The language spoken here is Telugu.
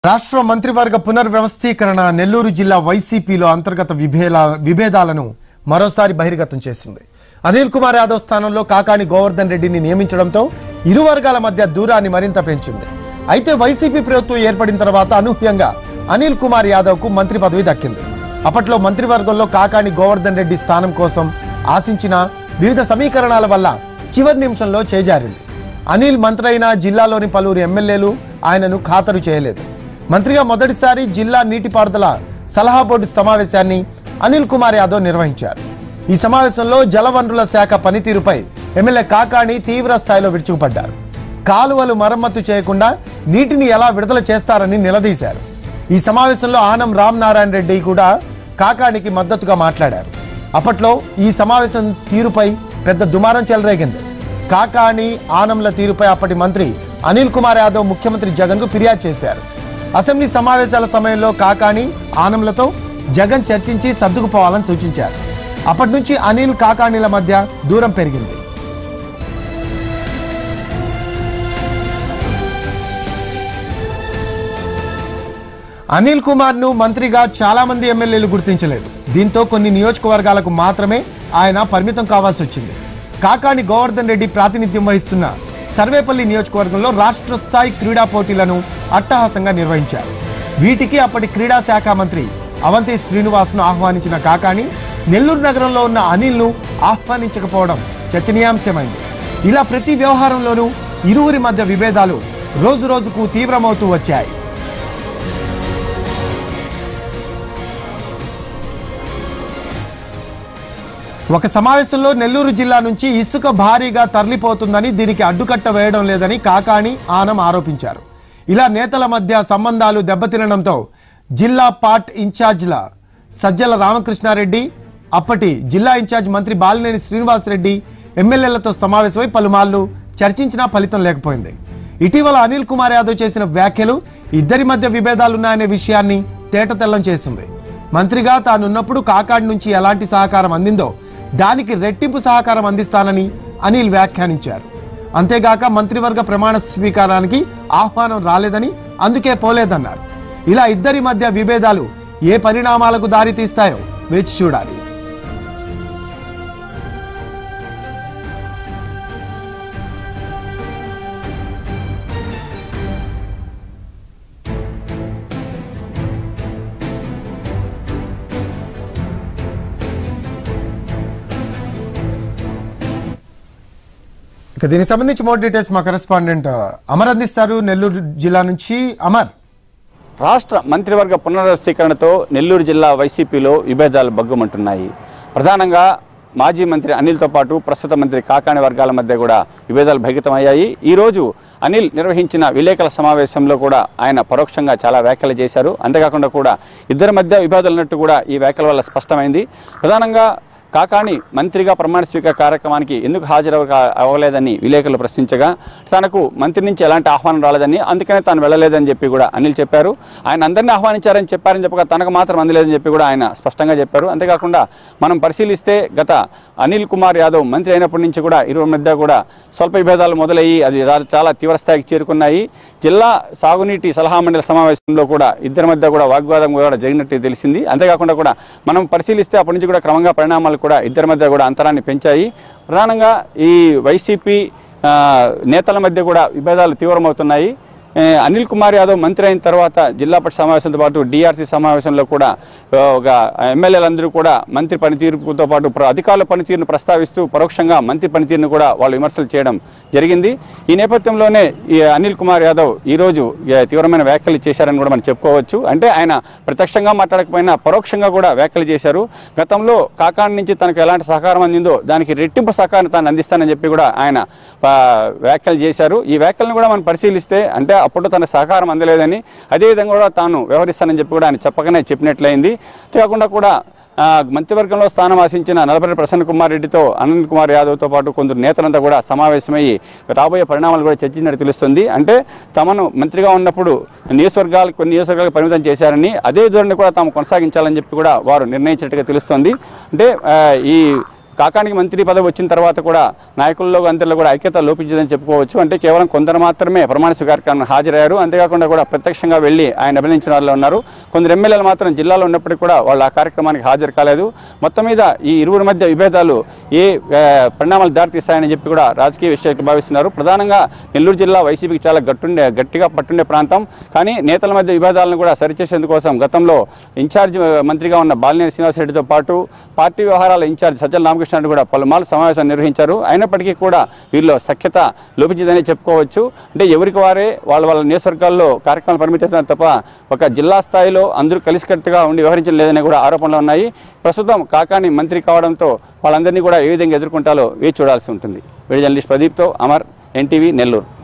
రాష్ట్ర మంత్రివర్గ పునర్వ్యవస్థీకరణ నెల్లూరు జిల్లా వైసీపీలో అంతర్గత విభేద విభేదాలను మరోసారి బహిర్గతం చేసింది అనిల్ కుమార్ యాదవ్ స్థానంలో కాకాని గోవర్ధన్ రెడ్డిని నియమించడంతో ఇరు వర్గాల మధ్య దూరాన్ని మరింత పెంచింది అయితే వైసీపీ ప్రభుత్వం ఏర్పడిన తర్వాత అనూహ్యంగా అనిల్ కుమార్ యాదవ్ కు మంత్రి పదవి దక్కింది అప్పట్లో మంత్రివర్గంలో కాకాని గోవర్ధన్ రెడ్డి స్థానం కోసం ఆశించిన వివిధ సమీకరణాల వల్ల చివరి నిమిషంలో చేజారింది అనిల్ మంత్రి అయిన జిల్లాలోని పలువురు ఎమ్మెల్యేలు ఆయనను ఖాతరు చేయలేదు మంత్రిగా మొదటిసారి జిల్లా నీటిపారుదల సలహా బోర్డు సమావేశాన్ని అనిల్ కుమార్ యాదవ్ నిర్వహించారు ఈ సమావేశంలో జలవనరుల శాఖ పనితీరుపై ఎమ్మెల్యే కాకాణి తీవ్ర స్థాయిలో విరుచుకుపడ్డారు కాలువలు మరమ్మతు చేయకుండా నీటిని ఎలా విడుదల చేస్తారని నిలదీశారు ఈ సమావేశంలో ఆనం రామనారాయణ రెడ్డి కూడా కాకానికి మద్దతుగా మాట్లాడారు అప్పట్లో ఈ సమావేశం తీరుపై పెద్ద దుమారం చెలరేగింది కాకాని ఆనంల తీరుపై అప్పటి మంత్రి అనిల్ కుమార్ యాదవ్ ముఖ్యమంత్రి జగన్ కు ఫిర్యాదు చేశారు అసెంబ్లీ సమావేశాల సమయంలో కాకాని ఆనంలతో జగన్ చర్చించి సర్దుకుపోవాలని సూచించారు అప్పటి నుంచి అనిల్ కాకానీల మధ్య దూరం పెరిగింది అనిల్ కుమార్ ను మంత్రిగా చాలా మంది ఎమ్మెల్యేలు గుర్తించలేదు దీంతో కొన్ని నియోజకవర్గాలకు మాత్రమే ఆయన పరిమితం కావాల్సి వచ్చింది కాకాని గోవర్ధన్ రెడ్డి ప్రాతినిధ్యం వహిస్తున్న సర్వేపల్లి నియోజకవర్గంలో రాష్ట్ర స్థాయి క్రీడా పోటీలను అట్టహాసంగా నిర్వహించారు వీటికి అప్పటి క్రీడా శాఖ మంత్రి అవంతి శ్రీనివాస్ను ఆహ్వానించిన కాకాని నెల్లూరు నగరంలో ఉన్న అనిల్ను ఆహ్వానించకపోవడం చర్చనీయాంశమైంది ఇలా ప్రతి వ్యవహారంలోనూ ఇరువురి మధ్య విభేదాలు రోజు రోజుకు తీవ్రమవుతూ వచ్చాయి ఒక సమావేశంలో నెల్లూరు జిల్లా నుంచి ఇసుక భారీగా తరలిపోతుందని దీనికి అడ్డుకట్ట వేయడం లేదని కాకాణి ఆనం ఆరోపించారు ఇలా నేతల మధ్య సంబంధాలు దెబ్బతినడంతో జిల్లా పార్ట్ ఇన్ఛార్జ్ల సజ్జల రామకృష్ణారెడ్డి అప్పటి జిల్లా ఇన్ఛార్జ్ మంత్రి బాలినేని శ్రీనివాసరెడ్డి ఎమ్మెల్యేలతో సమావేశమై పలుమార్లు చర్చించినా ఫలితం లేకపోయింది ఇటీవల అనిల్ కుమార్ యాదవ్ చేసిన వ్యాఖ్యలు ఇద్దరి మధ్య విభేదాలున్నాయనే విషయాన్ని తేటతెల్లం చేసింది మంత్రిగా తానున్నప్పుడు కాకాడి నుంచి ఎలాంటి సహకారం అందిందో దానికి రెట్టింపు సహకారం అందిస్తానని అనిల్ వ్యాఖ్యానించారు అంతేగాక మంత్రివర్గ ప్రమాణ స్వీకారానికి ఆహ్వానం రాలేదని అందుకే పోలేదన్నారు ఇలా ఇద్దరి మధ్య విభేదాలు ఏ పరిణామాలకు దారితీస్తాయో వేచి చూడాలి ఇక దీనికి సంబంధించి మోర్ డీటెయిల్స్ మా కరెస్పాండెంట్ అమర్ అందిస్తారు నెల్లూరు జిల్లా నుంచి అమర్ రాష్ట్ర మంత్రివర్గ పునర్వ్యవస్థీకరణతో నెల్లూరు జిల్లా వైసీపీలో విభేదాలు బగ్గుమంటున్నాయి ప్రధానంగా మాజీ మంత్రి అనిల్తో పాటు ప్రస్తుత మంత్రి కాకాణి వర్గాల మధ్య కూడా విభేదాలు భగితమయ్యాయి ఈ రోజు అనిల్ నిర్వహించిన విలేకరుల సమావేశంలో కూడా ఆయన పరోక్షంగా చాలా వ్యాఖ్యలు చేశారు అంతేకాకుండా కూడా ఇద్దరి మధ్య విభేదాలు ఉన్నట్టు కూడా ఈ వ్యాఖ్యల వల్ల స్పష్టమైంది ప్రధానంగా కాకాణి మంత్రిగా ప్రమాణ స్వీకార కార్యక్రమానికి ఎందుకు హాజరు అవ్వలేదని విలేకరులు ప్రశ్నించగా తనకు మంత్రి నుంచి ఎలాంటి ఆహ్వానం రాలేదని అందుకనే తాను వెళ్ళలేదని చెప్పి కూడా అనిల్ చెప్పారు ఆయన అందరినీ ఆహ్వానించారని చెప్పారని చెప్పగా తనకు మాత్రం అందలేదని చెప్పి కూడా ఆయన స్పష్టంగా చెప్పారు అంతేకాకుండా మనం పరిశీలిస్తే గత అనిల్ కుమార్ యాదవ్ మంత్రి అయినప్పటి నుంచి కూడా ఇరువురి మధ్య కూడా స్వల్ప విభేదాలు మొదలయ్యి అది రా- చాలా తీవ్ర స్థాయికి చేరుకున్నాయి జిల్లా సాగునీటి సలహా మండలి సమావేశంలో కూడా ఇద్దరి మధ్య కూడా వాగ్వాదం కూడా జరిగినట్టు తెలిసింది అంతేకాకుండా కూడా మనం పరిశీలిస్తే అప్పటి నుంచి కూడా క్రమంగా పరిణామాలు కూడా ఇద్దరి మధ్య కూడా అంతరాన్ని పెంచాయి ప్రధానంగా ఈ వైసీపీ ఆ, నేతల మధ్య కూడా విభేదాలు తీవ్రమవుతున్నాయి ఏ, అనిల్ కుమార్ యాదవ్ మంత్రి అయిన తర్వాత జిల్లా పరిషత్ సమావేశంతో పాటు డిఆర్సీ సమావేశంలో కూడా ఆ, ఒక ఎమ్మెల్యేలందరూ కూడా మంత్రి పనితీరుతో పాటు ప్ర- అధికారుల పనితీరును ప్రస్తావిస్తూ పరోక్షంగా మంత్రి పనితీరును కూడా వాళ్ళు విమర్శలు చేయడం జరిగింది ఈ నేపథ్యంలోనే ఈ అనిల్ కుమార్ యాదవ్ ఈ రోజు ఏ, తీవ్రమైన వ్యాఖ్యలు చేశారని కూడా మనం చెప్పుకోవచ్చు అంటే ఆయన ప్రత్యక్షంగా మాట్లాడకపోయినా పరోక్షంగా కూడా వ్యాఖ్యలు చేశారు గతంలో కాకాని నుంచి తనకు ఎలాంటి సహకారం అందిందో దానికి రెట్టింపు సహకారం తాను అందిస్తానని చెప్పి కూడా ఆయన ఆ, వ్యాఖ్యలు చేశారు ఈ వ్యాఖ్యలను కూడా మనం పరిశీలిస్తే అంటే అప్పుడు తన సహకారం అందలేదని అదేవిధంగా కూడా తాను వ్యవహరిస్తానని చెప్పి కూడా ఆయన చెప్పకనే చెప్పినట్లయింది అంతేకాకుండా కూడా ఆ, మంత్రివర్గంలో స్థానం ఆశించిన నలభై ప్రసన్న కుమార్ రెడ్డితో అనిల్ కుమార్ యాదవ్తో పాటు కొందరు నేతలంతా కూడా సమావేశమయ్యి రాబోయే పరిణామాలు కూడా చర్చించినట్టు తెలుస్తుంది అంటే తమను మంత్రిగా ఉన్నప్పుడు నియోజకవర్గాలు కొన్ని నియోజకవర్గాలకు పరిమితం చేశారని అదే ధోరణి కూడా తాము కొనసాగించాలని చెప్పి కూడా వారు నిర్ణయించినట్టుగా తెలుస్తుంది అంటే ఆ, ఈ కాకానికి మంత్రి పదవి వచ్చిన తర్వాత కూడా నాయకుల్లో అందరిలో కూడా ఐక్యత లోపించిందని చెప్పుకోవచ్చు అంటే కేవలం కొందరు మాత్రమే ప్రమాణ స్వీకారానికి హాజరయ్యారు అంతేకాకుండా కూడా ప్రత్యక్షంగా వెళ్ళి ఆయన అభినందించిన వాళ్ళు ఉన్నారు కొందరు ఎమ్మెల్యేలు మాత్రం జిల్లాలో ఉన్నప్పటికీ కూడా వాళ్ళు ఆ కార్యక్రమానికి హాజరు కాలేదు మొత్తం మీద ఈ ఇరువురి మధ్య విభేదాలు ఏ ఆ, పరిణామాలు దారితీస్తాయని చెప్పి కూడా రాజకీయ విషయాలు భావిస్తున్నారు ప్రధానంగా నెల్లూరు జిల్లా వైసీపీకి చాలా గట్టుండే గట్టిగా పట్టుండే ప్రాంతం కానీ నేతల మధ్య విభేదాలను కూడా సరిచేసేందుకోసం గతంలో ఇన్ఛార్జ్ మంత్రిగా ఉన్న బాలినేని శ్రీనివాసరెడ్డితో పాటు పార్టీ వ్యవహారాల ఇన్ఛార్జ్ సజ్జల రామకృష్ణ కూడా పలుమార్లు సమావేశాన్ని నిర్వహించారు అయినప్పటికీ కూడా వీరిలో సఖ్యత లోపించిందని చెప్పుకోవచ్చు అంటే ఎవరికి వారే వాళ్ళ వాళ్ళ నియోజకవర్గాల్లో కార్యక్రమాలు పరిమితం తప్ప ఒక జిల్లా స్థాయిలో అందరూ కలిసికట్టుగా ఉండి వ్యవహరించడం లేదని కూడా ఆరోపణలు ఉన్నాయి ప్రస్తుతం కాకాని మంత్రి కావడంతో వాళ్ళందరినీ కూడా ఏ విధంగా ఎదుర్కొంటాలో వేచి చూడాల్సి ఉంటుంది వీడియో జర్నలిస్ట్ ప్రదీప్తో అమర్ ఎన్టీవీ నెల్లూరు